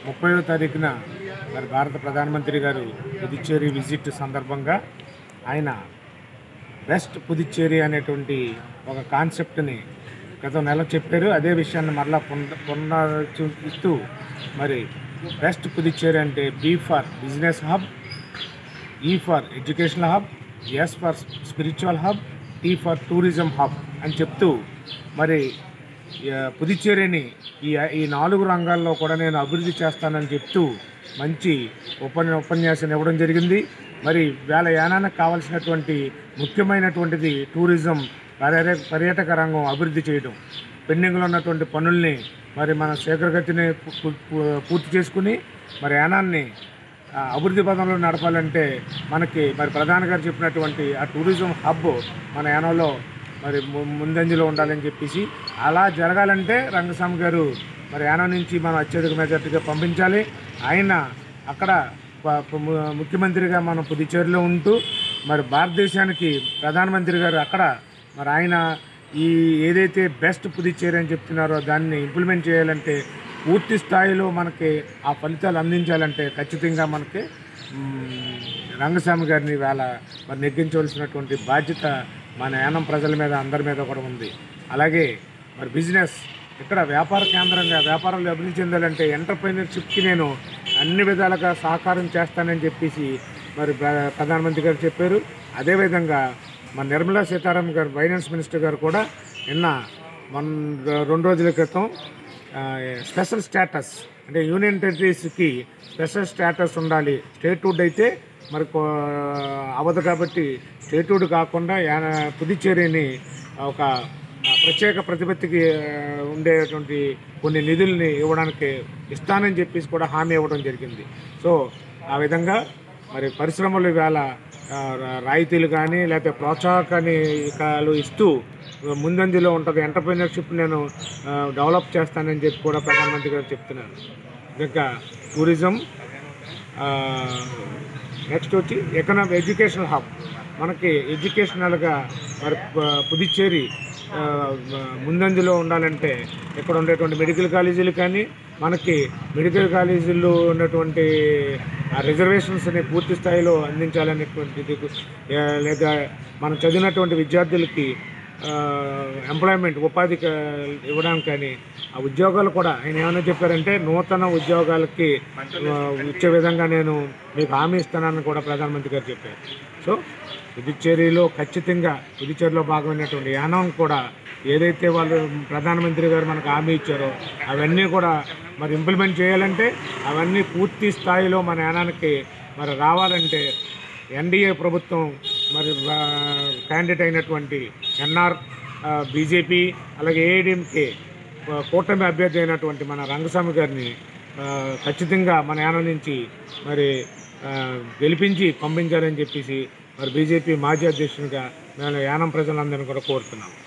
ముప్పైవ తారీఖున మరి భారత ప్రధానమంత్రి గారు పుదుచ్చేరి విజిట్ సందర్భంగా ఆయన బెస్ట్ పుదుచ్చేరి అనేటువంటి ఒక కాన్సెప్ట్ని గత నెల చెప్పారు అదే విషయాన్ని మరలా పున పునరుద్ధరిస్తూ మరి బెస్ట్ పుదుచ్చేరి అంటే B for business hub E for educational hub S for spiritual hub T for tourism hub అని చెప్తూ మరి ఆ, పుదుచ్చేరిని ఈ ఈ నాలుగు రంగాల్లో కూడా నేను అభివృద్ధి చేస్తానని చెప్తూ మంచి ఉపన్య ఉపన్యాసం ఇవ్వడం జరిగింది మరి వేళ యానానికి కావాల్సినటువంటి ముఖ్యమైనటువంటిది టూరిజం పర్యాటక పర్యాటక రంగం అభివృద్ధి చేయడం పెండింగ్లో ఉన్నటువంటి పనుల్ని మరి మన శీఘ్రగతిని పు- పు- పు- పూర్తి చేసుకుని మరి యానాన్ని ఆ, అభివృద్ధి పదంలో నడపాలంటే మనకి మరి ప్రధాని గారు చెప్పినటువంటి ఆ టూరిజం హబ్ మన యానంలో మరి ము- ముందంజలో ఉండాలని చెప్పేసి అలా జరగాలంటే రంగస్వామి గారు మరి యానం నుంచి మనం అత్యధిక మెజార్టీగా పంపించాలి ఆయన అక్కడ ప- ప- ము- ముఖ్యమంత్రిగా మనం పుదుచ్చేరిలో ఉంటూ మరి భారతదేశానికి ప్రధానమంత్రి గారు అక్కడ మరి ఆయన ఈ ఏదైతే బెస్ట్ పుదుచ్చేరి అని చెప్తున్నారో దాన్ని ఇంప్లిమెంట్ చేయాలంటే పూర్తి స్థాయిలో మనకి ఆ ఫలితాలు అందించాలంటే ఖచ్చితంగా మనకి మ్, రంగస్వామి గారిని వేళ మరి నెగ్గించవలసినటువంటి బాధ్యత మన యానం ప్రజల మీద అందరి మీద కూడా ఉంది అలాగే మరి బిజినెస్ ఇక్కడ వ్యాపార కేంద్రంగా వ్యాపారాలు అభివృద్ధి చెందాలంటే ఎంటర్ప్రైనర్షిప్కి నేను అన్ని విధాలుగా సహకారం చేస్తానని చెప్పేసి మరి ప్ర- ప్రధానమంత్రి గారు చెప్పారు అదేవిధంగా మన నిర్మలా సీతారామన్ గారు ఫైనాన్స్ మినిస్టర్ గారు కూడా నిన్న మన రెండు రోజుల క్రితం ఆ, స్పెషల్ స్టేటస్ అంటే యూనియన్ టెరిటరీస్కి స్పెషల్ స్టేటస్ ఉండాలి స్టేట్హుడ్ అయితే మరి కో- అవ్వదు కాబట్టి స్టేట్హుడ్ కాకుండా యా- పుదుచ్చేరిని ఒక ఆ, ప్రత్యేక ప్రతిపత్తికి ఆ, ఉండేటువంటి కొన్ని నిధుల్ని ఇవ్వడానికి ఇస్తానని చెప్పేసి కూడా హామీ ఇవ్వడం జరిగింది సో ఆ విధంగా మరి పరిశ్రమలు ఇవాళ ఆ, రా- రాయితీలు కానీ లేకపోతే ప్రోత్సాహకాలు ఇస్తూ ముందంజలో ఉంటుంది ఎంటర్ప్రీనర్షిప్ నేను ఆ, డెవలప్ చేస్తానని చెప్పి కూడా ప్రధానమంత్రి గారు చెప్తున్నారు ఇంకా టూరిజం నెక్స్ట్ వచ్చి ఎకనామిక్ ఎడ్యుకేషనల్ హబ్ మనకి ఎడ్యుకేషనల్గా మరి ప- పుదుచ్చేరి ఆ, ముందంజలో ఉండాలంటే ఇక్కడ ఉండేటువంటి మెడికల్ కాలేజీలు కానీ మనకి మెడికల్ కాలేజీల్లో ఉన్నటువంటి రిజర్వేషన్స్ని పూర్తి స్థాయిలో అందించాలనేటువంటిది ఆ, లేదా మనం చదివినటువంటి విద్యార్థులకి ఎంప్లాయ్మెంట్ ఉపాధి క- ఇవ్వడానికి కానీ ఆ ఉద్యోగాలు కూడా ఆయన ఏమైనా చెప్పారంటే నూతన ఉద్యోగాలకి ఆ, ఇచ్చే విధంగా నేను మీకు హామీ ఇస్తానని కూడా ప్రధానమంత్రి గారు చెప్పారు సో పుదుచ్చేరిలో ఖచ్చితంగా పుదుచ్చేరిలో భాగమైనటువంటి యానం కూడా ఏదైతే వాళ్ళు ప్రధానమంత్రి గారు మనకు హామీ ఇచ్చారో అవన్నీ కూడా మరి ఇంప్లిమెంట్ చేయాలంటే అవన్నీ పూర్తి స్థాయిలో మన యానానికి మరి రావాలంటే ఎన్డీఏ ప్రభుత్వం మరి క్యాండిడేట్ అయినటువంటి ఎన్ఆర్ బీజేపీ అలాగే ఏఐడిఎంకే కూటమి అభ్యర్థి అయినటువంటి మన రంగస్వామి గారిని ఆ, ఖచ్చితంగా మన యానం నుంచి మరి ఆ, గెలిపించి పంపించాలని చెప్పేసి మరి బీజేపీ మాజీ అధ్యక్షునిగా నేను యానం ప్రజలందరినీ కూడా కోరుతున్నాను